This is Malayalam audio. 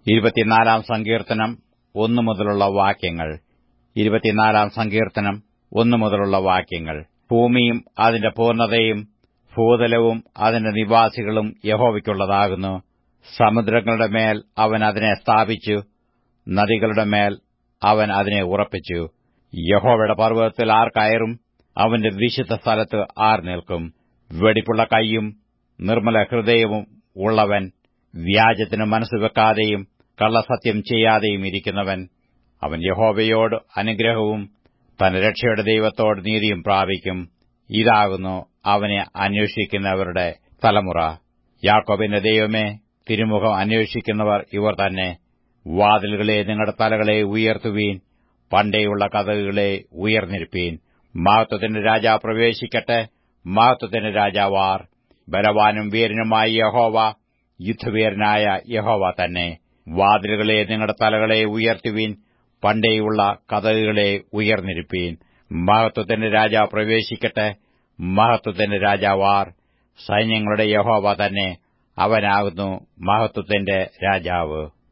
ഇരുപത്തിനാലാം സങ്കീർത്തനം ഒന്നു മുതലുള്ള വാക്യങ്ങൾ ഇരുപത്തിനാലാം സങ്കീർത്തനം ഒന്നു മുതലുള്ള വാക്യങ്ങൾ ഭൂമിയും അതിന്റെ പൂർണ്ണതയും ഭൂതലവും അതിന്റെ നിവാസികളും യഹോവയ്ക്കുള്ളതാകുന്നു സമുദ്രങ്ങളുടെ മേൽ അവൻ അതിനെ സ്ഥാപിച്ചു നദികളുടെ മേൽ അവൻ അതിനെ ഉറപ്പിച്ചു യഹോവയുടെ പർവ്വതത്തിൽ ആർ കയറും അവന്റെ വിശുദ്ധ സ്ഥലത്ത് ആർ നിൽക്കും വെടിപ്പുള്ള കൈയും നിർമ്മല ഹൃദയവും ഉള്ളവൻ വ്യാജത്തിന് മനസ്സുവെക്കാതെയും കള്ളസത്യം ചെയ്യാതെയും ഇരിക്കുന്നവൻ അവൻ യഹോവയോട് അനുഗ്രഹവും തന്റെ രക്ഷയുടെ ദൈവത്തോട് നീതിയും പ്രാപിക്കും ഇതാകുന്നു അവനെ അന്വേഷിക്കുന്നവരുടെ തലമുറ യാക്കോബിന്റെ ദൈവമേ തിരുമുഖം അന്വേഷിക്കുന്നവർ ഇവർ തന്നെ വാതിലുകളെ നിങ്ങളുടെ തലകളെ ഉയർത്തുവീൻ പണ്ടേയുള്ള കഥകളെ ഉയർന്നിരിപ്പീൻ മഹത്വത്തിന്റെ രാജാ പ്രവേശിക്കട്ടെ മഹത്വത്തിന്റെ രാജാവാർ ബലവാനും വീരനുമായ യഹോവ യുദ്ധവീരനായ യഹോവ തന്നെ വാതിലുകളെ നിങ്ങളുടെ തലകളെ ഉയർത്തുവീൻ പണ്ടേയുള്ള കഥകളെ ഉയർന്നിരിപ്പീൻ മഹത്വത്തിന്റെ രാജാ പ്രവേശിക്കട്ടെ മഹത്വത്തിന്റെ രാജാവാർ സൈന്യങ്ങളുടെ യഹോവ തന്നെ അവനാകുന്നു മഹത്വത്തിന്റെ രാജാവ്